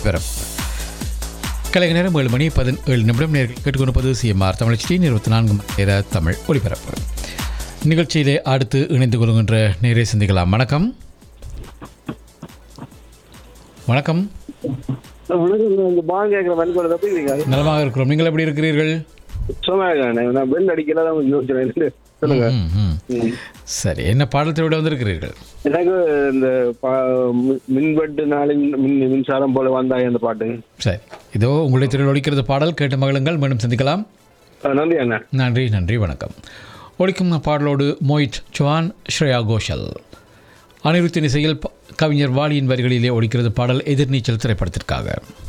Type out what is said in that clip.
பிறப்பு கலைஞர் நேரம் ஏழு மணி பதினேழு நிமிடம் நேர்கள் கேட்டுக்கொண்டிருப்பது சிஎம்ஆர் தமிழ் டி இருபத்தி நான்கு மணி நேர தமிழ் ஒளிபரப்பு நிகழ்ச்சியிலே அடுத்து இணைந்து கொள்கின்ற நேரே சிந்திக்கலாம் வணக்கம் வணக்கம் வணக்கம் இந்த பால் கேட்குற வன்கொடை தப்பி இருக்கீங்க நலமாக இருக்கிறோம் நீங்கள் எப்படி இருக்கிறீர்கள் சும்மா இருக்கேன் நான் பெல் அடிக்கல தான் யோசிக்கிறேன் சொல்லுங்க ம், ம். ம். சரி என்ன பாடத்தை விட வந்திருக்கிறீர்கள் எனக்கு இந்த பா- மி- மின்வெட்டு நாளின் மின் மின்சாரம் போல வந்தாய் அந்த பாட்டு சரி இதோ உங்களுடைய திரையில் ஒழிக்கிறது பாடல் கேட்டு மகளுங்கள் மீண்டும் சந்திக்கலாம் அஹ் நன்றி அண்ணா நன்றி நன்றி வணக்கம் ஒழிக்கும் பாடலோடு மோயிட் சுவான் ஸ்ரேயா கோஷல் அனிருத்தின் இசையில் ப- கவிஞர் வாலியின் வரிகளிலே ஒழிக்கிறது பாடல் எதிர்நீச்சல் திரைப்படத்திற்காக